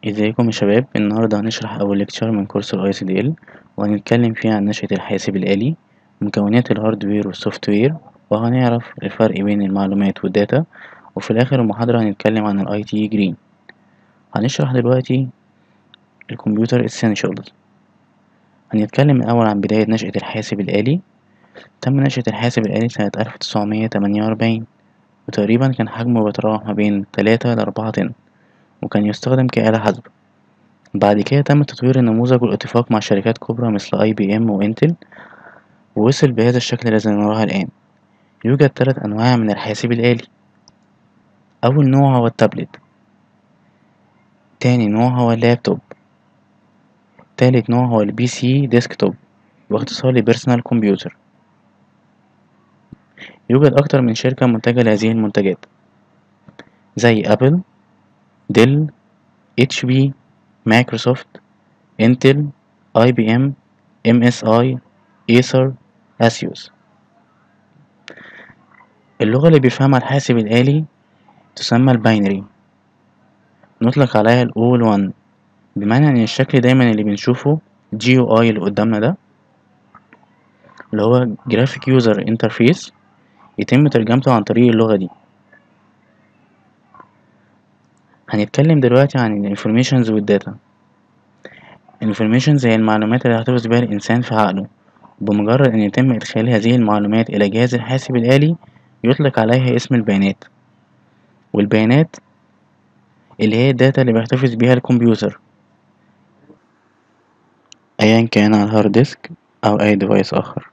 ازيكم يا شباب النهاردة هنشرح أول ليكتشر من كورس ال ICDL وهنتكلم فيه عن نشأة الحاسب الآلي مكونات الهاردوير والسوفت وير وهنعرف الفرق بين المعلومات والداتا وفي الآخر المحاضرة هنتكلم عن ال IT جرين هنشرح دلوقتي الكمبيوتر essentials هنتكلم الأول عن بداية نشأة الحاسب الآلي تم نشأة الحاسب الآلي سنة ألف تسعمية تمانية وأربعين وتقريبا كان حجمه بيتراوح ما بين تلاتة لأربعة طن وكان يستخدم كآلة حاسبة بعد كده تم تطوير النموذج والاتفاق مع شركات كبرى مثل اي بي ام وانتل ووصل بهذا الشكل الذي نراه الآن يوجد ثلاث أنواع من الحاسب الآلي أول نوع هو التابلت تاني نوع هو اللابتوب تالت نوع هو البي سي ديسكتوب واختصار لبيرسونال كمبيوتر يوجد أكتر من شركة منتجة لهذه المنتجات زي أبل ديل اتش بي مايكروسوفت انتل اي بي ام ام اس اي ايسر اسيوس اللغة اللي بيفهمها الحاسب الآلي تسمى الباينري نطلق عليها الأول وان بمعنى إن الشكل دايما اللي بنشوفه جي يو اي اللي قدامنا ده اللي هو جرافيك يوزر انترفيس يتم ترجمته عن طريق اللغة دي هنتكلم دلوقتي عن الانفورميشنز والداتا الانفورميشنز هي المعلومات اللي هيحتفظ بها الإنسان في عقله بمجرد أن يتم إدخال هذه المعلومات إلى جهاز الحاسب الآلي يطلق عليها اسم البيانات والبيانات اللي هي الداتا اللي بيحتفظ بيها الكمبيوتر أيا كان على الهارد ديسك أو أي ديفايس آخر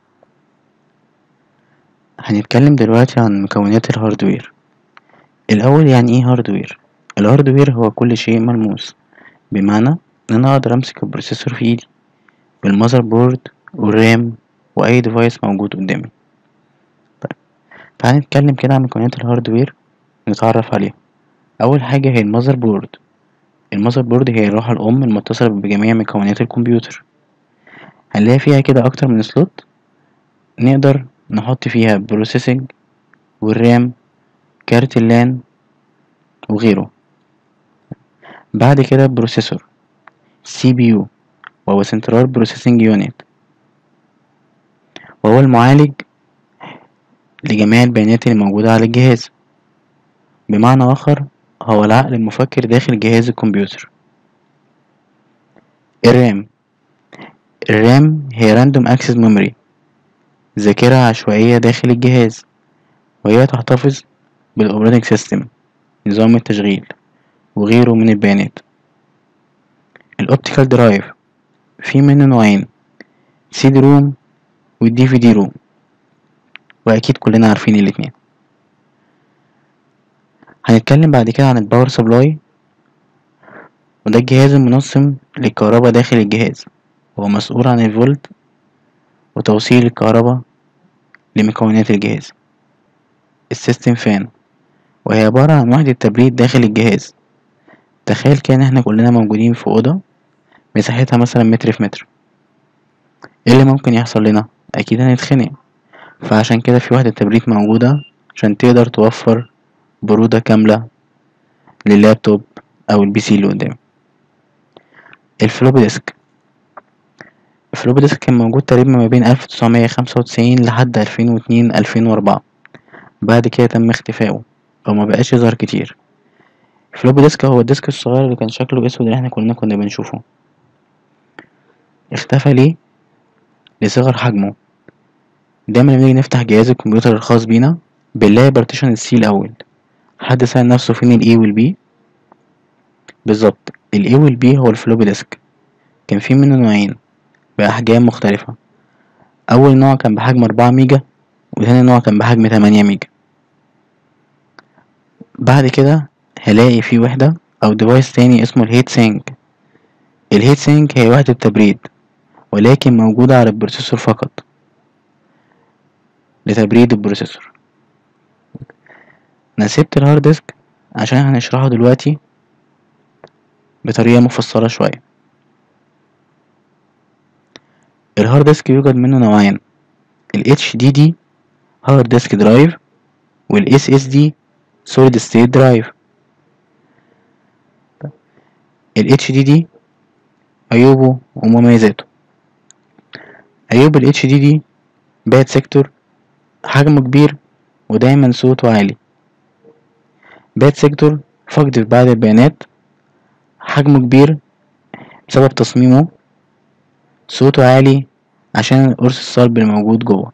هنتكلم دلوقتي عن مكونات الهاردوير الأول يعني إيه هاردوير الهاردوير هو كل شيء ملموس بمعنى إن أنا أقدر أمسك البروسيسور في إيدي والمذر بورد والرام وأي ديفايس موجود قدامي طيب تعالى نتكلم كده عن مكونات الهاردوير نتعرف عليها أول حاجة هي المذر بورد المذر بورد هي الراحة الأم المتصلة بجميع مكونات الكمبيوتر هنلاقي فيها كده أكتر من سلوت نقدر نحط فيها بروسيسنج والرام كارت اللان وغيره بعد كده بروسيسور سي بي يو وهو سنترال بروسيسنج يونت وهو المعالج لجميع البيانات اللي موجودة على الجهاز بمعنى آخر هو العقل المفكر داخل جهاز الكمبيوتر الرام الرام هي راندوم اكسس ميموري ذاكرة عشوائية داخل الجهاز وهي تحتفظ بالاوبريتنج سيستم نظام التشغيل وغيره من البيانات الاوبتيكال درايف في منه نوعين سيد روم والدي في دي روم واكيد كلنا عارفين الاتنين هنتكلم بعد كده عن الباور سبلاي وده الجهاز المنظم للكهرباء داخل الجهاز هو مسؤول عن الفولت وتوصيل الكهرباء لمكونات الجهاز السيستم فان وهي عبارة عن وحدة تبريد داخل الجهاز تخيل كده ان احنا كلنا موجودين في أوضة مساحتها مثلا متر في متر ايه اللي ممكن يحصل لنا اكيد هنتخنق فعشان كده في وحدة تبريد موجودة عشان تقدر توفر برودة كاملة لللابتوب او البي سي اللي قدامي الفلوبي ديسك الفلوبي ديسك كان موجود تقريبا ما بين ألف تسعمية خمسة وتسعين لحد ألفين واتنين ألفين وأربعة بعد كده تم اختفائه أو مبقاش يظهر كتير الفلوبي ديسك هو الديسك الصغير اللي كان شكله أسود اللي احنا كلنا كنا بنشوفه اختفى ليه لصغر حجمه دايما لما نيجي نفتح جهاز الكمبيوتر الخاص بينا بنلاقي بارتيشن السي الأول حد سأل نفسه فين الإي والبي بالظبط الإي والبي هو الفلوبي ديسك كان في منه نوعين بأحجام مختلفة أول نوع كان بحجم أربعة ميجا وتاني نوع كان بحجم تمانية ميجا بعد كده هلاقي في وحدة أو ديفايس تاني اسمه الهيت سينك الهيت سينك هي وحدة تبريد ولكن موجودة على البروسيسور فقط لتبريد البروسيسور أنا سبت الهارد ديسك عشان هنشرحه دلوقتي بطريقة مفصلة شوية الهارد ديسك يوجد منه نوعين ال HDD هارد ديسك درايف وال SSD solid state drive ال HDD عيوبه ومميزاته عيوب ال HDD باد سيكتور حجمه كبير ودايما صوته عالي باد سيكتور فقد في بعض البيانات حجمه كبير بسبب تصميمه صوته عالي عشان القرص الصلب الموجود جوه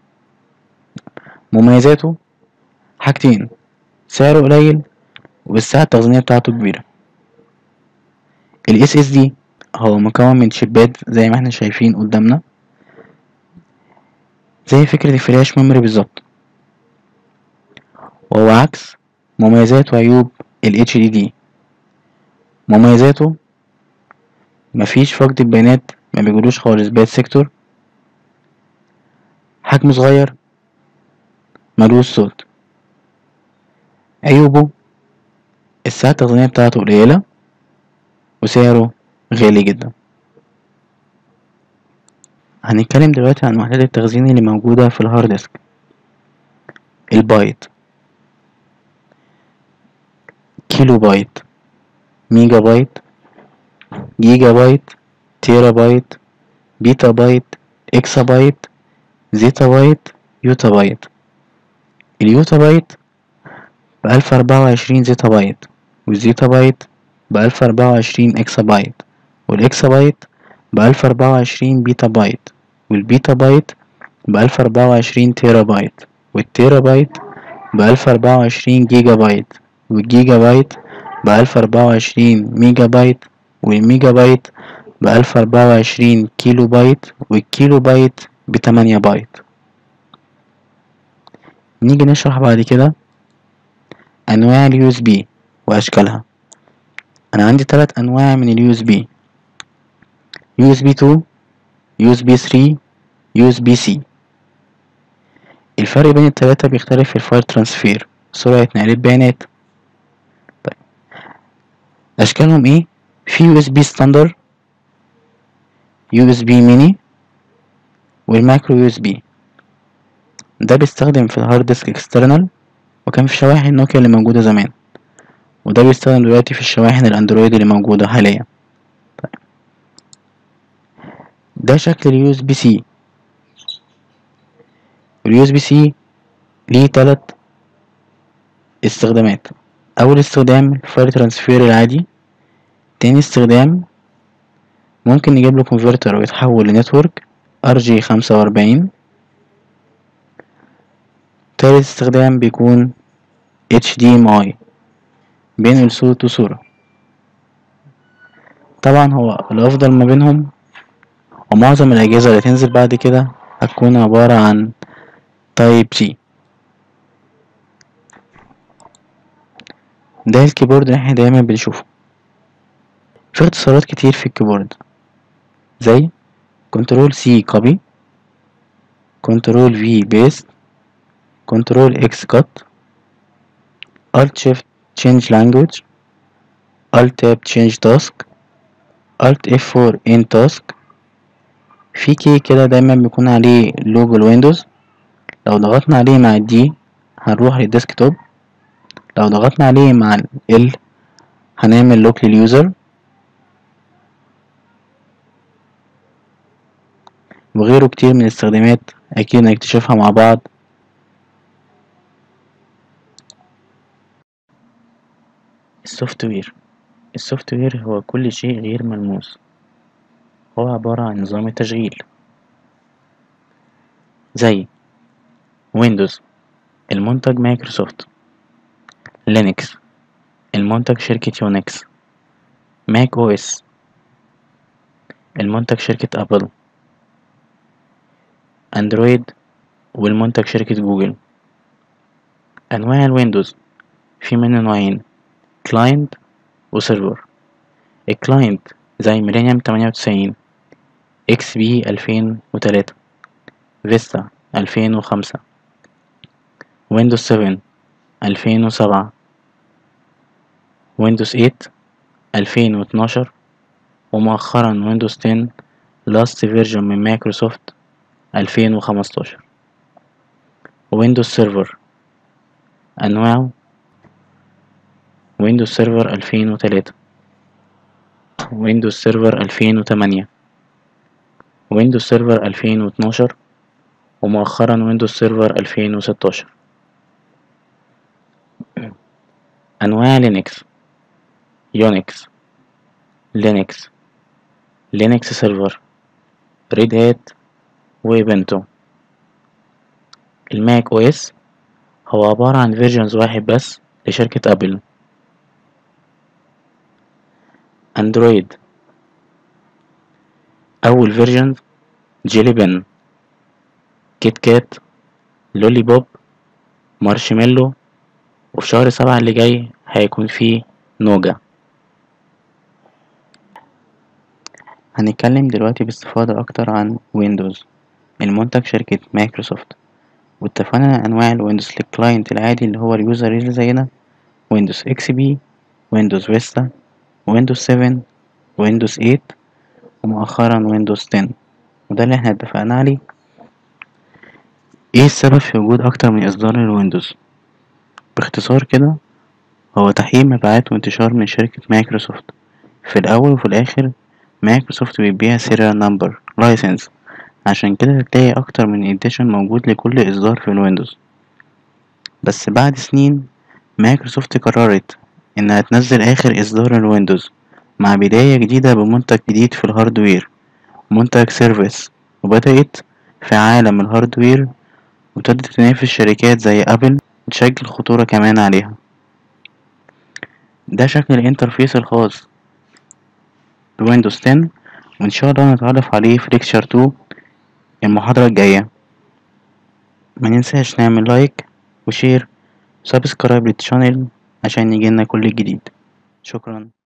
مميزاته حاجتين سعره قليل والسعة التخزينية بتاعته كبيرة ال SSD هو مكون من شيبات زي ما احنا شايفين قدامنا زي فكرة الفلاش ميموري بالظبط وهو عكس مميزات وعيوب ال HDD مميزاته مفيش فقد البيانات ما بيجيلوش خالص باد سيكتور حجمه صغير ملوش صوت عيوبه الساعة التخزينية بتاعته قليلة وسعره غالي جدا هنتكلم دلوقتي عن وحدات التخزين اللي موجودة في الهارد ديسك البايت كيلو بايت ميجا بايت جيجا بايت تيرا بايت بيتا بايت اكسا بايت زيتا بايت يوتا بايت اليوتا بايت بألف أربعة وعشرين زيتا بايت والزيتا بايت بألف أربعة وعشرين اكسا بايت والاكسا بايت بألف أربعة وعشرين بيتا بايت والبيتا بايت بألف أربعة وعشرين تيرا بايت والتيرا بايت بألف أربعة وعشرين جيجا بايت والجيجا بايت بألف أربعة وعشرين ميجا بايت والميجا بايت بألف أربعة وعشرين كيلو بايت والكيلو بايت بتمانية بايت نيجي نشرح بعد كده أنواع اليو اس بي وأشكالها أنا عندي تلات أنواع من اليو اس بي يو اس بي 2 يو اس بي 3 يو اس بي سي الفرق بين التلاتة بيختلف في الفايل ترانسفير سرعة نقل البيانات طيب أشكالهم إيه؟ في يو اس بي ستاندر يو اس بي ميني والمايكرو يو اس بي ده بيستخدم في الهارد ديسك اكسترنال وكان في شواحن نوكيا اللي موجودة زمان وده بيستخدم دلوقتي في الشواحن الاندرويد اللي موجودة حاليا طيب. ده شكل اليو اس بي سي اليو اس بي سي ليه تلات استخدامات اول استخدام الفايل ترانسفير العادي تاني استخدام ممكن نجيب له كونفرتر ويتحول لنتورك ار جي خمسة وأربعين تالت استخدام بيكون HDMI بينقل صوت وصورة طبعا هو الأفضل ما بينهم ومعظم الأجهزة اللي تنزل بعد كده هتكون عبارة عن تايب سي ده الكيبورد اللي احنا دايما بنشوفه في اختصارات كتير في الكيبورد زي كنترول سي كوبي كنترول في بيست كنترول اكس كات Alt Shift change language Alt Tab change task Alt F4 in task في كي كده دايما بيكون عليه لوجو الويندوز لو ضغطنا عليه مع الدي هنروح للديسكتوب لو ضغطنا عليه مع ال هنعمل لوك لليوزر وغيره كتير من الاستخدامات أكيد نكتشفها مع بعض السوفت وير السوفت وير هو كل شيء غير ملموس هو عبارة عن نظام التشغيل زي ويندوز المنتج مايكروسوفت لينكس المنتج شركة يونكس ماك او اس المنتج شركة ابل اندرويد والمنتج شركة جوجل انواع الويندوز في منه نوعين كلاينت وسيرفر الكلاينت زي ميلينيوم تمانية وتسعين اكس بي ألفين وتلاتة فيستا ألفين وخمسة ويندوز سفن ألفين وسبعة ويندوز ايت ألفين واتناشر ومؤخرا ويندوز تن لاست فيرجن من مايكروسوفت ألفين وخمستاشر ويندوز سيرفر أنواعه ويندوز سيرفر ألفين وتلاتة ويندوز سيرفر ألفين وتمانية ويندوز سيرفر ألفين واتناشر ومؤخرا ويندوز سيرفر ألفين وستاشر أنواع لينكس يونكس لينكس لينكس سيرفر ريد هات وبنتو الماك او اس هو عبارة عن فيرجنز واحد بس لشركة ابل اندرويد اول فيرجن جيلي بن كيت كات لولي بوب مارشميلو وفي شهر سبعة اللي جاي هيكون فيه نوجا هنتكلم دلوقتي باستفاضة أكتر عن ويندوز المنتج شركة مايكروسوفت واتفقنا أنواع الويندوز للكلاينت العادي اللي هو اليوزر اللي زينا ويندوز اكس بي ويندوز فيستا ويندوز سفن ويندوز ايت ومؤخرا ويندوز تن وده اللي احنا اتفقنا عليه ايه السبب في وجود أكتر من إصدار للويندوز باختصار كده هو تحقيق مبيعات وانتشار من شركة مايكروسوفت في الأول وفي الآخر مايكروسوفت بتبيع سيريال نمبر لايسنس عشان كده هتلاقي أكتر من إديشن موجود لكل إصدار في الويندوز بس بعد سنين مايكروسوفت قررت إنها تنزل آخر إصدار للويندوز مع بداية جديدة بمنتج جديد في الهاردوير منتج سيرفيس وبدأت في عالم الهاردوير وابتدت تنافس شركات زي أبل وتشكل خطورة كمان عليها ده شكل الانترفيس الخاص بويندوز 10 وإن شاء الله نتعرف عليه في ليكتشر 2 المحاضرة الجاية مننساش نعمل لايك وشير وسبسكرايب للشانل عشان يجيلنا كل جديد شكرا